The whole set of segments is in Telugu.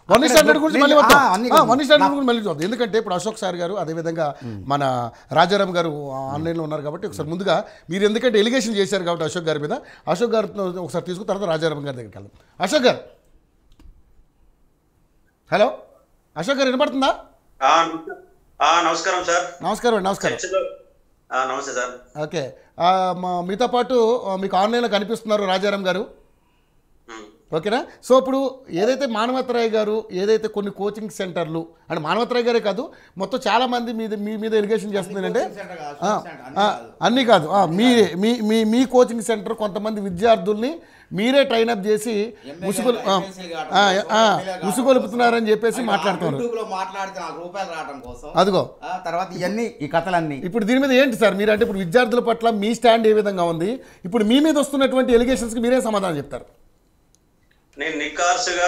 వన్ ఇస్ హండ్రెడ్ గురించి మళ్ళీ వద్దాం ఆ, అన్ని వన్ ఇస్ హండ్రెడ్ గురించి మళ్ళీ చూద్దాం ఎందుకంటే ఇప్పుడు అశోక్ సార్ గారు అదేవిధంగా మన రాజారాం గారు ఆన్లైన్లో ఉన్నారు కాబట్టి ఒకసారి ముందుగా మీరు ఎందుకంటే ఎలిగేషన్ చేశారు కాబట్టి అశోక్ గారి మీద అశోక్ గారితో ఒకసారి తీసుకున్న తర్వాత రాజారాం గారి దగ్గరికి వెళ్దాం అశోక్ గారు హలో అశోక్ గారు వినపడుతుందా ఆ, ఆ, నమస్కారం సార్ నమస్కారం అండి నమస్కారం చర్చిలో- ఆ, నమస్తే సార్ ఓకే ఆ, మా మీతో పాటు ఆ, మీకు ఆన్లైన్లో కనిపిస్తున్నారు రాజారాం గారు ఉమ్. ఓకేనా సో ఇప్పుడు ఏదైతే మానవతరాయ్ గారు ఏదైతే కొన్ని కోచింగ్ సెంటర్లు అంటే మానవతరాయ్ గారే కాదు మొత్తం చాలా మంది మీద మీ మీద ఎలిగేషన్ చేస్తుంది అంటే కోచింగ్ సెంటర్ కాదు, ఆ, కోచింగ్ సెంటర్ అన్నీ ఆ, కాదు. అన్నీ కాదు ఆ, మీ మీ మీ మీ కోచింగ్ సెంటర్ కొంతమంది విద్యార్థుల్ని మీరే ట్రైనప్ చేసి ఉసుగొలు ఆ, ఆ, ఆ, ఉసుగొలుపుతున్నారని చెప్పేసి మాట్లాడుతున్నారు యూట్యూబ్ లో మాట్లాడితే నాలుగు రూపాయలు రావడం కోసం అదిగో ఆ, తర్వాత ఇవన్నీ ఈ కథలన్నీ ఇప్పుడు దీని మీద ఏంటి సార్ మీరు అంటే ఇప్పుడు విద్యార్థుల పట్ల మీ స్టాండ్ ఏ విధంగా ఉంది ఇప్పుడు మీ మీద వస్తున్నటువంటి ఎలిగేషన్స్కి మీరే సమాధానం చెప్తారు నేను నికార్సుగా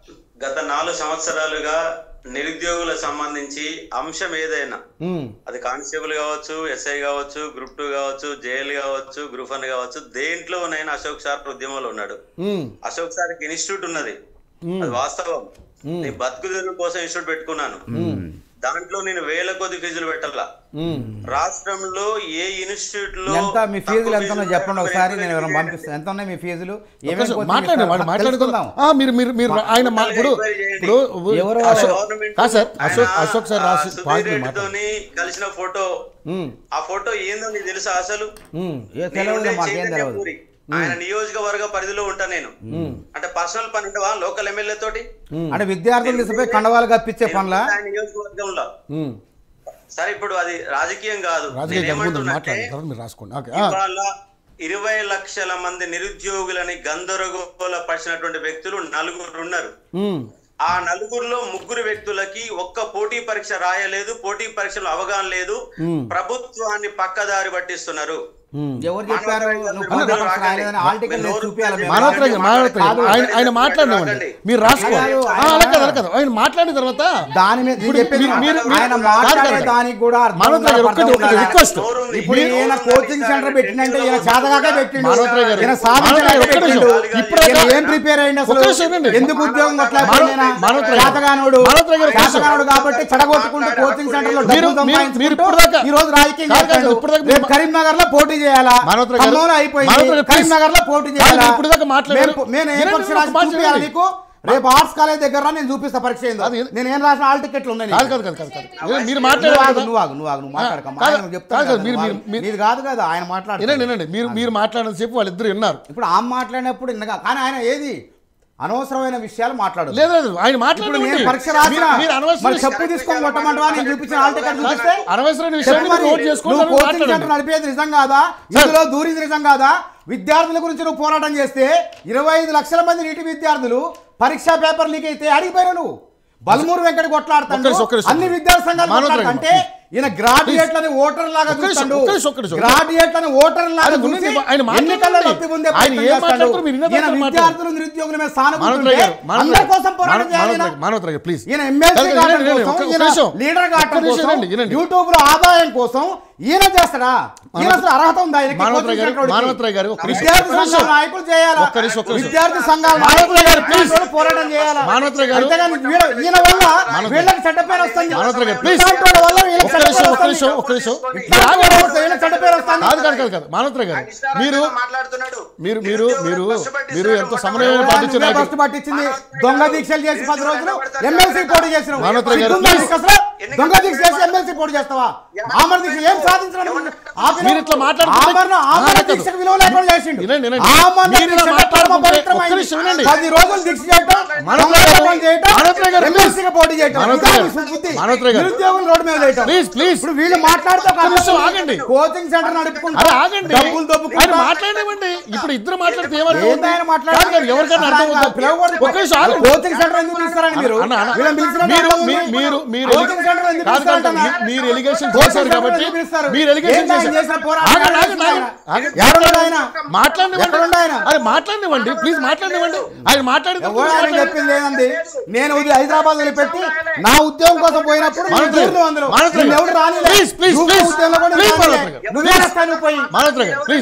గత నాలుగు సంవత్సరాలుగా నిరుద్యోగుల సంబంధించి అంశం ఏదైనా ఉమ్, అది కానిస్టేబుల్ కావచ్చు ఎస్ఐ కావచ్చు గ్రూప్ టూ కావచ్చు జైలు కావచ్చు గ్రూప్ వన్ కావచ్చు దేంట్లో నేను అశోక్ సార్ ఉద్యమంలో ఉన్నాడు ఉమ్, అశోక్ సార్కి ఇన్స్టిట్యూట్ ఉన్నది అది వాస్తవం నేను బతుకు తెరువు కోసం ఇన్స్టిట్యూట్ పెట్టుకున్నాను దాంట్లో నేను వేల కొద్ది ఫీజులు పెట్టాల ఉమ్. రాష్ట్రంలో ఏ ఇన్స్టిట్యూట్ లో ఎంత మీ ఫీజులు తక్కువ ఎంత ఫీజులు చెప్పండి ఒకసారి నేను ఎవరైనా పెట్టుకుని పంపిస్తాను ఎంత ఉన్నాయి మీ ఫీజులు ఒక్క ఏమేమి నిమిషం కోచింగ్ మాట్లాడండి ఇస్తారు? వాడు మాట్లాడుకుందాం తెలుసుకుందాం. మీరు మీరు మీరు ఆయన మా- ఇప్పుడు ఇప్పుడు ఎవరో అశోక్ గవర్నమెంట్ కాదు సార్ అశోక్ ఆయన, అశోక్ సార్ ఆ, రాసి సుధీర్ పాయింట్ రెడ్డితోని కలిసిన ఫోటో ఉమ్, ఆ ఫోటో ఏందో నీకు తెలుసా అసలు ఉమ్, ఏ నేను తెలియదు ఉండే మాకేం తెలియదు చైతన్యపూరి. ఆయన నియోజకవర్గ పరిధిలో ఉంటా నేను అంటే పర్సనల్ పని ఉంటవా లోకల్ ఎమ్మెల్యే తోటి అంటే విద్యార్థులు తీసుకుపోయి కండవాలు కప్పించే పనుల ఆయన నియోజకవర్గంలో ఉమ్. సరే ఇప్పుడు అది రాజకీయం కాదు రాజకీయ నేను గారి ముందు ఏమంటున్నా మాట్లాడండి అంటే, తర్వాత మీరు రాసుకోండి ఓకే ఆ, ఇవాళ ఇరవై లక్షల మంది నిరుద్యోగులని గందరగోళ పరిచినటువంటి వ్యక్తులు నలుగురు ఉన్నారు ఉమ్, ఆ నలుగురిలో ముగ్గురు వ్యక్తులకి ఒక్క పోటీ పరీక్ష రాయలేదు పోటీ పరీక్షలో అవగాహన లేదు ప్రభుత్వాన్ని పక్కదారి పట్టిస్తున్నారు ఉమ్. ఎవరు చెప్పారు నువ్వు అన్న, పోటీ పరీక్ష రాకండి. రాయలేదని హాల్ టికెట్ మీరు చూపించాలి మేము. మానవత్రాయ్ గారు మానవత్రాయ్ గారు కాదు, ఆయన ఆయన కాదు, మాట్లాడినామండి రాకండి. మీరు రాసుకోండి కాదు, ఆ, అలా కాదు అలా కాదు ఆయన మాట్లాడిన తర్వాత దాని మీద నేను ఇప్పుడు చెప్పేది మీరు- మీరు- ఆయన మీరు- మాట్లాడే కాదు, కాదు. దానికి కూడా అర్థం మానవత్రాయ్ గారు ఉండాలి, ఒక్కటి అర్థం ఒకటి ఉండాలి. రిక్వెస్ట్ నోరు ఉంది. ఇప్పుడు మీరు ఈయన నోరు కోచింగ్ ఉంది. సెంటర్ పెట్టినంటే ఈయన చేతగాక పెట్టిండు మానవత్రాయ్ గారు, ఈయన మానవత్రాయ్ గారు, సాధించడానికి ఒక్క పెట్టిండు నిమిషం. ఇప్పుడు ఈయన దాకా- ఏం ప్రిపేర్ అయ్యిండు అసలు ఒక్క నిమిషం వినండి. ఎందుకు ఉద్యోగం కొట్లా మానవ- మానవత్రాయ్ గారు. చేతగానుడు మానవత్రాయ్ గారు, ఒక్క నిమిషం. చేతగానుడు కాబట్టి చెడగొట్టుకుంటూ కోచింగ్ సెంటర్ లో మీరు- డబ్బులు మీరు- మీరు ఇప్పుడు దాకా- సంపాదించుకుంటూ ఈ రోజు రాజకీయం కాదు, కాదు, చేస్తాడు ఇప్పుడు దాకా రేపు కరీంనగర్ లో పోటీ చేయాలా మానవత్రాయ్ గారు- ఖమ్మంలో అయిపోయింది మానవత్రాయ్ గారు, please. కరీంనగర్ లో పోటీ కాదు, చేయాలా ఇప్పుడు దాకా మాట్లాడారు. మేము- నేను ఏం వినండి, పరీక్ష ఒక రాసి మాట చూపియాలా వినండి. నీకు రేపు ఆర్ట్స్ కాలేజ్ దగ్గర రా, నేను చూపిస్తా పరీక్ష ఏందో అది- నేను ఏం రాసిన ఆల్ టికెట్లు ఉన్నాయి కాదు నీకు. కాదు కాదు కాదు కాదు మీరు నువ్వు మాట్లాడారు ఆగు, కదా. నువ్వు ఆగు, నువ్వు ఆగు, నువ్వు మాట్లాడక కాదు, ఆయన చెప్తాను కాదు, కదా, మీరు- నువ్వు మీరు- ఆగు. మీరు- నీది కాదు కదా ఆయన మాట్లాడు వినండి వినండి మీరు మీరు మాట్లాడిన సేపు వాళ్ళిద్దరు విన్నారు ఇప్పుడు ఆ మాట్లాడినప్పుడు ఇన్నగా కానీ ఆయన ఏది అనవసరమైన విషయాలు మాట్లాడు లేదు లేదు ఆయన ఇప్పుడు మాట్లాడండి నేను పరీక్ష రాసిన మీరు- మీరు అనవసరం మరి చెప్పు తీసుకొని కొట్టమంటావా నేను చూపించిన ఆల్ టికెట్ చూపిస్తే అనవసరమైన చెప్పు విషయాన్ని మరి, నోట్ చేసుకోండి నువ్వు కోచింగ్ మాట్లాడండి సెంటర్ నడిపేది నిజం కాదా ఇందులో దూరింది నిజం కాదా విద్యార్థుల గురించి నువ్వు పోరాటం చేస్తే ఇరవై ఐదు లక్షల మంది నీటి విద్యార్థులు పరీక్షా పేపర్ లీక్ అయితే అడిగిపోయావు నువ్వు బల్మూరు వెంకట కొట్లాడుతాడు ఒక్క నిమిషం, ఒక్క నిమిషం. అన్ని విద్యార్థి సంఘాలు మానవత్రాయ్ కొట్లాడుతుంటే ఈయన గ్రాడ్యుయేట్లని ఓటర్ లాగా ఒక్క నిమిషం, చూస్తాడు ఒక్క నిమిషం, ఒక్క నిమిషం. గ్రాడ్యుయేట్లని ఓటర్ లాగా ఆయన ముందు చూసి ఆయన మాట్లాడండి. ఎన్నికల్లో లబ్ధి పొందే ఆయన ప్రయత్నం ఏం చేస్తాడు. మాట్లాడుతారో మీరు విన్న ఈయన తర్వాత విద్యార్థులు నిరుద్యోగుల మీద సానుభూతి మానవత్రాయ్ ఉంటే గారు మానవత్రాయ్ అందరి కోసం పోరాటం చేయాలి ఈయన. మానవత్రాయ్ మానవత్రాయ్ గారు ప్లీజ్ ఈయన ఎమ్మెల్సీ వినండి, కావడం వినండి, కోసం, ఒక్క- ఒక్క ఈయన నిమిషం. లీడర్ ఒక్క కావడం నిమిషం కోసం, వినండి, వినండి. యూట్యూబ్ లో ఆదాయం కోసం ఈయన చేస్తాడా ఈయన అసలు అర్హత ఉందా ఈయనకి మానవత్రాయ్ కోచింగ్ గారు, సెంటర్ వాడికి? మానవత్రాయ్ గారు, ఒక్క నిమిషం, విద్యార్థి ఒక్క నిమిషం. సంఘాల నాయకులు చేయాలా ఒక్క నిమిషం, ఒక్క నిమిషం. విద్యార్థి సంఘాల మానవత్రాయ్ గారు, please. నాయకులు పోరాటం చేయాలా మానవత్రాయ్ గారు. అంతేగాని వీళ్ళ- ఈయన వల్ల వీళ్ళకి చెడ్డ పేరు వస్తుంది మానవత్రాయ్ గారు, please. ఇట్లాంటి వాళ్ళ వల్ల వీళ్ళకి ఒక్క చెడ్డ నిమిషం పేరు ఒక్క నిమిషం వస్తుంది. ఒక్క నిమిషం ఇట్లాంటి వాళ్ళ వల్ల వీళ్ళకి చెడ్డ పేరు వస్తుంది కాదు కాదు కాదు కాదు మానవత్రాయ్ గారు మీరు మాట్లాడుతున్నాడు మీరు మీరు మీరు మీరు ఎంతో సమన్వయం నువ్వే పాటించిన నాయకుడు. ఫస్ట్ పట్టించింది దొంగ దీక్షలు చేసి పది రోజులు ఎమ్మెల్సీ పోటీ చేసినావు మానవత్రాయ్ గారు, సిగ్గుందా please. నీకు అసలు? దొంగ దీక్ష చేసి ఎమ్మెల్సీ పోటీ చేస్తావా ఆమరణ దీక్ష ఏం సాధించడం మీరు ఇట్లా మాట్లాడుతుంటే- ఆమరణ ఆమరణ ఆ, కాదు. దీక్షకు విలువ లేకుండా చేసిండు వినండి, వినండి. ఆమరణ మీరు ఇలా దీక్ష మాట్లాడుతుంటే- పరమ పవిత్రమైంది. ఒక్క నిమిషం వినండి. పది రోజులు దీక్ష చేయటం మానవత్రాయ్ గారు, దొంగతనం చేయటం మానవత్రాయ్ గారు, ఎమ్మెల్సీగా పోటీ చేయటం మానవత్రాయ్ ఇదా గారు, మీ సుబుద్ధి. మానవత్రాయ్ గారు. నిరుద్యోగులు రోడ్డు మీద వేయటం ప్లీజ్ ప్లీజ్ ఇప్పుడు వీళ్ళు మాట్లాడితే ఒక ఒక్క నిమిషం అర్థం ఆగండి. కోచింగ్ సెంటర్ నడుపుకుంటా అరే ఆగండి డబ్బులు ఆయన దొబ్బుకుంటా మాట్లాడేవండి ఇప్పుడు ఇద్దరు మాట్లాడితే ఏమర్థం ఏంది అవుతుంది? ఆయన మాట్లాడేది? కాదు, కాదు, ఎవరికైనా అర్థం అవుతుంది పిలవకూడదు. ఒక్క నిమిషం ఆగండి. కోచింగ్ సెంటర్ ఎందుకు తీసుకురండి మీరు అన్న, అన్న, వీళ్ళని పిలిచినట్టు మీరు అర్థం ఉంది. మీ- మీరు మీరు కోచింగ్ సెంటర్ ఎందుకు కాదు, కాదు, పిలుస్తారంట? మీ- మీరు ఎలిగేషన్ కోచింగ్ చేశారు సెంటర్ కాబట్టి ఎందుకు పిలుస్తారు? మీరు ఎలిగేషన్ ఏంటి ఆయన చేశారు చేసిన పోరాటం? ఆగండి, ఆగండి, ఆయన? ఆగండి. ఎవరున్నాడు ఆయన? మాట్లాడినివ్వండి ఎక్కడుండు ఆయన? అరే మాట్లాడినివ్వండి ప్లీజ్ మాట్లాడినివ్వండి ఆయన మాట్లాడిన తర్వాత ఎవరు ఆయన మాట్లాడండి. చెప్పింది లేదండి నేను ఉదయం హైదరాబాద్ వదిలిపెట్టి నా ఉద్యోగం కోసం పోయినప్పుడు మానవత్రాయ్ నువ్వు ఊర్లో అందులో. మానవత్రాయ్ నిన్ను ఎవరు రానిలే. ప్లీజ్, ప్లీజ్, నువ్వు ప్లీజ్. ఉద్యోగంలో కూడా ప్లీజ్, రానిలే. మానవత్రాయ్ గారు. నువ్వే ప్లీజ్. వస్తావు నువ్వు పోయి మానవత్రాయ్ గారు ప్లీజ్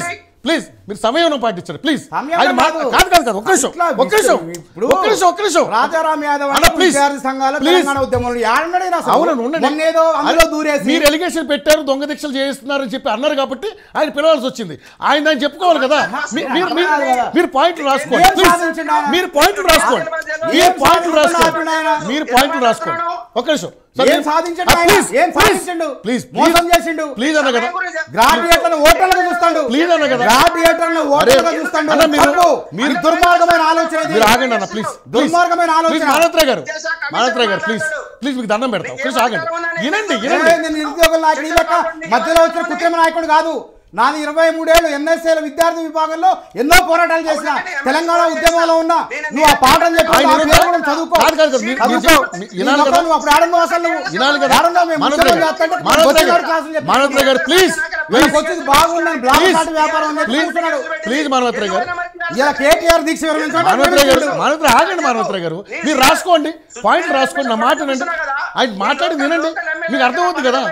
ప్లీజ్ మీరు సమయం పాటించండి ప్లీజ్ సమయం ఆయన మా- కాదు. కాదు కాదు కాదు ఒక్క నిమిషం ఇట్లా ఒక్క నిమిషం ఇప్పుడు ఒక్క నిమిషం ఒక్క నిమిషం రాజారాం యాదవ్ అన్న, అంటే please. విద్యార్థి సంఘాల Please. తెలంగాణ ఉద్యమంలో ఏడన్నాడు ఈయన అసలు? అవును ఉండండి మొన్నేదో అందులో అరే, దూరేసి మీరు ఎలిగేషన్ పెట్టారు దొంగ దీక్షలు చేస్తున్నారని చెప్పి అన్నారు కాబట్టి ఆయన పిలవాల్సి వచ్చింది ఆయన దాన్ని చెప్పుకోవాలి కదా మీ- మీరు మీరు అర్థం కాదు కదా. మీరు పాయింట్లు రాసుకోండి ఏం ప్లీజ్ సాధించండి ఆయన? మీరు పాయింట్లు రాసుకోండి ఏం మీరు పాయింట్లు సాధించండి రాసుకోండి ఆయన? మీరు పాయింట్లు రాసుకోండి ఒక్క నిమిషం సార్, ఏం మీరు- సాధించండు ఆ, ఆయన? ప్లీజ్, ఏం ప్లీజ్, సాధించండు? ప్లీజ్ మోసం చేసిండు. ప్లీజ్ అన్న కదా గ్రాడ్యుయేట్లను ఓటర్లుగా చూస్తాడు ప్లీజ్ అన్న కదా. గ్రాడ్యుయేట్లను ఓటర్లుగా అరే, చూస్తాడు అన్న మీరు- తప్పు. మీరు- ఇది దుర్మార్గమైన ఆలోచన ఇది. మీరు ఆగండి అన్న ప్లీజ్ దుర్మార్గమైన ఆలోచన. మానత్ర గారు విద్యాశాఖ మానత్ర గారు కమిషనర్ ప్లీజ్ మాట్లాడాడు. ప్లీజ్ మీకు దండం పెడతాం ప్లీజ్ ఆగండి వినండి ఏ, వినండి నేను నిరుద్యోగుల నాయకుడు ఈ లెక్క మధ్యలో వచ్చిన కృత్రిమ నాయకుడు కాదు నాది ఇరవై మూడేళ్ళు ఎన్ఎస్ఏల విద్యార్థి విభాగంలో ఎన్నో పోరాటాలు చేసిన తెలంగాణ ఉద్యమంలో ఉన్నా నువ్వు ఆ పాఠం చెప్పి ఆయన ఆ వినోద్ పేరు కూడా చదువుకో కాదు, కాదు, కాదు, మీరు- మీరు చదువుకో. చెప్ప- మీ- నీ వినాలి మొత్తం కదా. నువ్వు అప్పుడు ఆడున్నావు అసలు నువ్వు వినాలి కదా ఆడున్నావు మేము మానత్ర ఉద్యమం గారు చేస్తుంటే మానత్ర బొచ్చిగాడు గారు క్లాసులు చెప్పి మానత్ర గారు ప్లీజ్ వీళ్ళకి వచ్చింది బాగుందని బ్లాక్ ప్లీజ్ చాట్ వ్యాపారం అని చెప్పి ప్లీజ్ కూర్చున్నాడు ప్లీజ్ మానవత్ర గారు ఇలా కేటీఆర్ దీక్ష విరమించాడు మానవత్ర గారు మానవత్ర ఆగండి మానవత్ర గారు మీరు రాసుకోండి పాయింట్ రాసుకోండి నా మాట వినండి ఆయన మాట్లాడి వినండి మీకు అర్థమవుతుంది కదా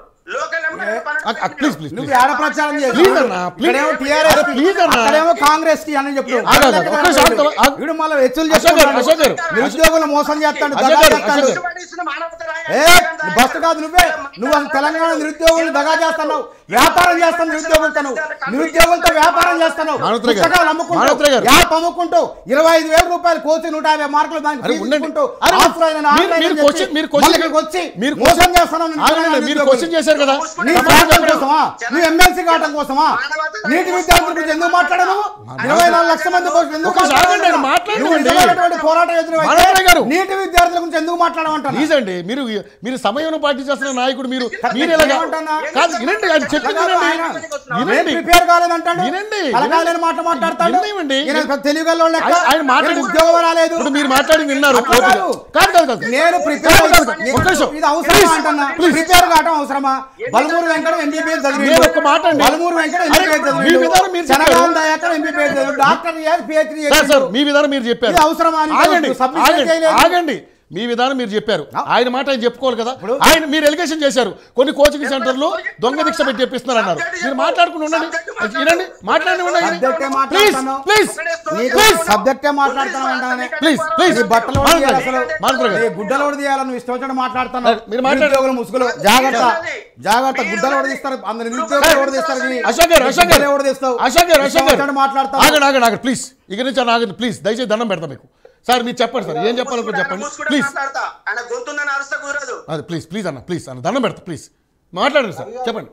ప్లీజ్ ప్లీజ్ నువ్వు ఏడ ప్రచారం చేసి ప్లీజ్ అన్న, ప్లీజ్. ఇక్కడేమో టీఆర్ఎస్ అరే, ప్లీజ్ అన్న. అక్కడేమో కాంగ్రెస్ కి అని చెప్పు ఆగు, ఆగు, ఒక్క నిమిషం ఆగుతావా? ఆగు. వీడు మళ్ళీ హెచ్చులు అశోక్ గారు, అశోక్ గారు. నిరుద్యోగులు మోసం చేస్తాడు అశోక్ దగా గారు, చేస్తాడు అశోక్ గారు. ఏ బస్సు కాదు నువ్వే నువ్వు అసలు తెలంగాణ నిరుద్యోగులు దగా చేస్తున్నావు వ్యాపారం చేస్తావు నిరుద్యోగులతో నువ్వు. నిరుద్యోగులతో వ్యాపారం చేస్తున్నావు మానవత్ర గారు. పుస్తకాలు అమ్ముకుంటూ మానవత్ర గారు. యాప్ అమ్ముకుంటూ ఇరవై ఐదు వేల రూపాయలు కోచి నూట యాభై మార్కులు దానికి అరే, ఫీజు ఉండండి. తీసుకుంటూ అరే, ఆఫ్లైన్ అని మీరు- ఆన్లైన్ మీరు అని క్వశ్చన్- చెప్పి మీరు క్వశ్చన్- మళ్ళీ ఇక్కడికి వచ్చి మీరు మోసం క్వశ్చన్- చేస్తున్నావు ఆగండి, తెలంగాణ మీరు నిరుద్యోగులు. క్వశ్చన్ చేశారు కదా నీ ప్రాంతం కోసమా నువ్వు ఎమ్మెల్సీ కావడం కోసమా నీటి విద్యార్థుల గురించి ఎందుకు మాట్లాడను ఇరవై నాలుగు లక్షల మంది కోసం ఎందుకు ఒకసారి మాట్లాడను? ఆగండి, ఆయన మాట్లాడండి. నువ్వు నిజమైనటువంటి పోరాట యోధుడివి అయితే మానవరావు గారు. నీటి విద్యార్థుల గురించి ఎందుకు మాట్లాడమంటాను ప్లీజ్ అండి మీరు మీరు సమయం పాటించేస్తున్న నాయకుడు మీరు మీరు ఎలాగా ఏమంటున్నా? కాదు వినండి ఆయన చెప్పింది వినండి వినండి ప్రిపేర్ కాలేదంటాడు వినండి. కలకాలని మాట మాట్లాడతాడు వినండి. ఈయన పెద్ద తెలివిగల్లో లెక్క ఆయన- ఆయన మాట్లాడి ఉద్యోగం రాలేదు ఇప్పుడు మీరు మాట్లాడి విన్నారు అట్లా ఓపిక. కాదు. కాదు కాదు కాదు నేను ప్రిపేర్ కాదు, కాదు, కాదు. ఒక్క నిమిషం. ఇది అవసరమా Please, అంటున్నా please. ప్రిపేర్ కావడం అవసరమా బలమూరు వెంకట ఎంబీబీఎస్ చదివి నేను ఒక్క మాట అండి. బలమూరు వెంకట అరే, ఎంబీబీఎస్ మీ విధానం మీరు చెప్పారు. చనగాం దయాకర్ ఎంబీబీఎస్ చదివి డాక్టర్ పిహెచ్డి సార్ సార్ మీ విధానం మీరు చెప్పారు ఇది అవసరమా అని ఆగండి నువ్వు submission ఆగండి చేయలేదు. ఆగండి మీ విధానం మీరు చెప్పారు ఆయన మాట ఆయన చెప్పుకోవాలి కదా ఇప్పుడు- ఆయన మీరు ఎలిగేషన్ చేశారు కొన్ని కోచింగ్ సెంటర్లు దొంగ దీక్ష పెట్టి చెప్పిస్తున్నారు అన్నారు మీరు మాట్లాడుకుని ఉండండి వినండి మాట్లాడి సబ్జెక్టే ప్లీజ్ మాట్లాడుతున్నావు. ప్లీజ్ నీకు ప్లీజ్ సబ్జెక్టే మాట్లాడుతున్నావు అంటానే ప్లీజ్ ప్లీజ్ నీ బట్టలు కూడా తీయాలి అసలు మాట్లాడు నీ గుడ్డలు కూడా తీయాలి నువ్వు ఇష్టం వచ్చినట్టు మాట్లాడుతున్నావు మీరు మాట్లాడు. నిరుద్యోగుల ముసుగులు జాగ్రత్త జాగ్రత్త గుడ్డలు కూడా తీస్తారు అందరు నిరుద్యోగులు కూడా తీస్తారు నీ అశోక్ గారు అశోక్ గుడ్డలు గారు కూడా తీస్తావు అశోక్ గారు ఇష్టం అశోక్ గారు వచ్చినట్టు మాట్లాడతావు ఆగండి ఆగండి ఆగండి ప్లీజ్ ఇక నుంచి అని ఆగండి ప్లీజ్ దయచేసి దండం పెడతా మీకు సార్ మీరు చెప్పండి సార్ ఏం చెప్పాలనుకో చెప్పండి ప్లీజ్ మాట్లాడతా ఆయన గొంతుందని అరుస్తా కుదరదు అది ప్లీజ్ ప్లీజ్ అన్న ప్లీజ్ అన్న దండం పెడతా ప్లీజ్ మాట్లాడండి సార్ చెప్పండి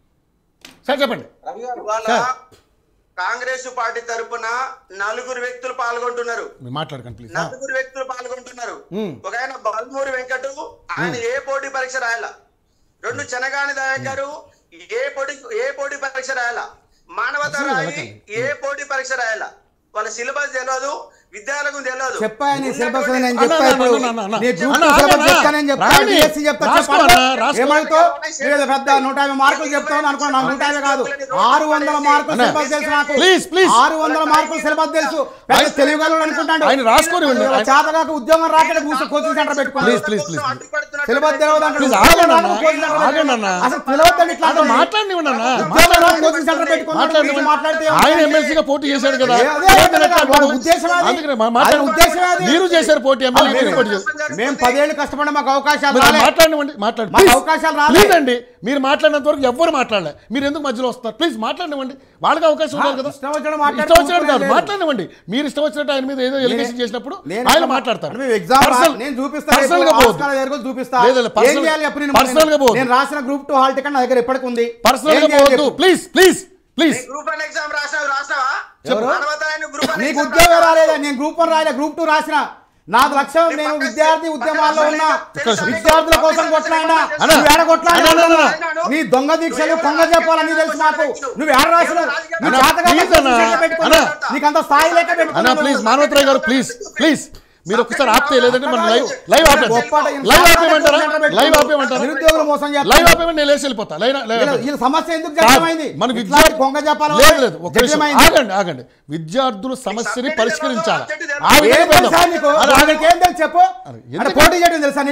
సార్ చెప్పండి ఇవాళ సార్. కాంగ్రెస్ పార్టీ తరపున నలుగురు వ్యక్తులు పాల్గొంటున్నారు మీరు మాట్లాడకండి ప్లీజ్ నలుగురు వ్యక్తులు పాల్గొంటున్నారు మ్మ్. ఒక ఆయన బల్మూరి వెంకటు ఆయన ఏ పోటీ పరీక్ష రాయాల రెండు చెనగాని దయాకర్ గారు ఏ పోటీ ఏ పోటీ పరీక్ష రాయాల మానవత అసలు రాయి వెళ్ళకండి. ఏ పోటీ పరీక్ష రాయాల వాళ్ళ సిలబస్ తెలియదు విద్యార్థులకు తెలియదు చెప్పా నీ సిలబస్ నేను అన్న, చెప్పా అన్న, ఇప్పుడు అన్న, అన్న, అన్న. నీ గ్రూప్ అన్న, సిలబస్ అన్న, చెప్తానని చెప్తా రాయండి. డిఎస్సి చెప్తా రాసుకో చెప్పండి. అన్న, రాసుకో. ఏమవుతావు మీరు పెద్ద నూట యాభై మార్కులు చెప్తావు అనుకో నాకు నూట యాభై కాదు ఆరు వందల మార్కులు అన్న, సిలబస్ తెలుసు నాకు ప్లీజ్, ప్లీజ్. ఆరు వందల మార్కులు సిలబస్ తెలుసు పెద్ద ఆయన- తెలుగులో అనుకుంటాడు ఆయన రాసుకొని వెళ్ళి. ఇలా చేతగాక ఉద్యోగం రాకడ కూర్చో కోచింగ్ సెంటర్ పెట్టుకోండి ప్లీజ్, ప్లీజ్, ప్లీజ్. సిలబస్ తెలియదు అంటాడు. ప్లీజ్, ఆగండి అన్న. ఉద్యోగం రాకడ కోచింగ్ సెంటర్ ఆగండి అన్న. అసలు తెలియదు ఇట్లా అన్న మాట్లాడినివ్వండి అన్న ఉద్యోగం రాక కోచింగ్ సెంటర్ పెట్టుకోండి మాట్లాడినివ్వండి. మాట్లాడితే ఆయన ఎమ్మెల్సీగా పోటీ చేశాడు కదా ఏ, అదే, అదే, అదే, వాడి ఉద్దేశం అది. అందుకనే మా- మాట్లాడు. ఆయన ఉద్దేశం అది. మీరు చేశారు పోటీ ఎమ్మెల్యే మీరు పోటీ చేశారు మేము పదేళ్ళు కష్టపడి మాకు అవకాశాలు మీరు రాలే. మాట్లాడినివ్వండి మాట్లాడి మాకు అవకాశాలు రాలే. ప్లీజ్ అండి మీరు మాట్లాడినంత వరకు ఎవ్వరు మాట్లాడలే మీరు ఎందుకు మధ్యలో వస్తారు ప్లీజ్ మాట్లాడినివ్వండి వాళ్ళకి అవకాశం ఉండాలి కదా ఇష్టం వచ్చినట్టు మాట్లాడే ఇష్టం వచ్చినట్టు కాదు లేదు. మాట్లాడినివ్వండి మీరు ఇష్టం వచ్చినట్టు ఆయన మీద ఏదో ఎలిగేషన్ చేసినప్పుడు నేను ఆయన ఎట్లా- మాట్లాడతారు అంటే మేము ఎగ్జామ్ రా- Personal- నేను చూపిస్తా personal గా రేపు పోవద్దు. ఆస్కార్ దగ్గరకు చూపిస్తా లేదు, లేదు, ఏం personal- చేయాలి చెప్పు నేను personal గా పోవద్దు. నేను రాసిన గ్రూప్ టూ హాల్ టికెట్ నా దగ్గర ఎప్పటికి ఉంది పర్సనల్ ఏం గా చేయాలి పోవద్దు చెప్పు. Please please please group one exam రాసినావు రాసినావా ఎవరు? మానవత రాయని గ్రూప్ వన్ నీకు ఎగ్జామ్ ఉద్యోగం రాసినావా? రాలేదా నేను గ్రూప్ వన్ రాయలే గ్రూప్ టూ రాసిన నాకు లక్ష్యం నేను విద్యార్థి ఉద్యమాల్లో ఉన్నా విద్యార్థుల కోసం కొట్లాడినా అన్న, నువ్వు ఏడ కొట్లాడినా అన్న, అన్న, అన్న. నీ దొంగ దీక్షలు కొంగ చెప్పాలని తెలుసు నాకు నువ్వు ఏడ రాసినావు నీ అన్న, చేతకాక please అన్న. చేతులు పెట్టుకొని అన్న. నీకంత స్థాయి లెక్క అన్న పెట్టుకున్నావు ప్లీజ్ నువ్వు. మానవతరాయ్ గారు ప్లీజ్ ప్లీజ్ మీరు ఒకసారి ఆపితే లేదంటే మనం లైవ్ లైవ్ ఆపేద్దాం గొప్పట ఈయన లైవ్ సాధారణ ఆపేయమంటారా కోచింగ్ సెంటర్ లైవ్ పెట్టుకుని ఆపేయమంటారా నిరుద్యోగులు మోసం చేస్తారు. లైవ్ ఆపేయమని నేను లేచి వెళ్ళిపోతా లైవ్ లైవ్ వీళ్ళ- ఆపేయమంటారా? వీళ్ళ సమస్య ఎందుకు కాదు. జటిలమైంది మన ఇట్లాంటి విద్యార్థి కొంగ చెప్పాలి లేదు లేదు ఒక నిమిషం. జటిలమైంది. ఆగండి ఆగండి విద్యార్థుల సమస్యని పరిష్కరించాలి సబ్జెక్టు ఆ ఏం విధంగా తెలుసా పోదాం. నీకు అరే, ఆగండి. నీకేం తెలుసు చెప్పు అరే, అంటే ఎందుకు? పోటీ చేయడం తెలుసా నీకు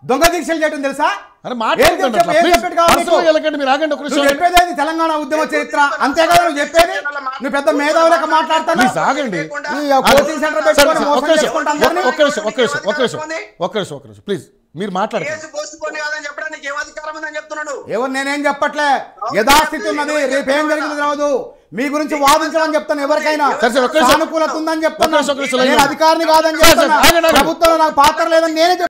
దొంగ దీక్షలు చేయడం తెలుసా అరే ఏం మాట్లాడండి చెప్పు- అట్లా. ఏం ప్లీజ్. చెప్పేది కావాలి పర్సనల్గా నీకు? వెళ్ళకండి మీరు ఆగండి ఒక నువ్వు నిమిషం చెప్పేది ఏంది తెలంగాణ ఉద్యమ చరిత్ర అంతేకాదు నువ్వు చెప్పేది నువ్వు పెద్ద మేధావులకు మాట్లాడుతున్నావు ప్లీజ్ ఆగండి ఈ కోచింగ్ సెంటర్ సరే, పెట్టుకొని సరే, మోసం ఒక్క నిమిషం, చేసుకుంటా ఒక్క- అందరినీ. ఒక్క నిమిషం ఒక్క నిమిషం ఒక్క నిమిషం ఒక్క నిమిషం ఒక్క నిమిషం ప్లీజ్ మీరు మాట్లాడండి కేసు పోస్టుపోన్ కాదని చెప్పడానికి ఏం అధికారం ఉందని చెప్తున్నాడు ఎవరు నేనేం చెప్పట్లే యథాస్థితి ఉన్నది రేపు ఏం జరిగింది రావదు మీ గురించి వాదించమని చెప్తాను ఎవరికైనా సరే, సరే, ఒక్క నిమిషం. సానుకూలత ఉందని ఒక్క నిమిషం, ఒక్క చెప్తాను నిమిషం, లైన్లో నేను అధికారిని కాదని సరే, సరే, చెప్తున్నా ఆగండి, ఆగండి. ప్రభుత్వంలో నాకు పాత్ర లేదని నేనే చెప్తున్నా.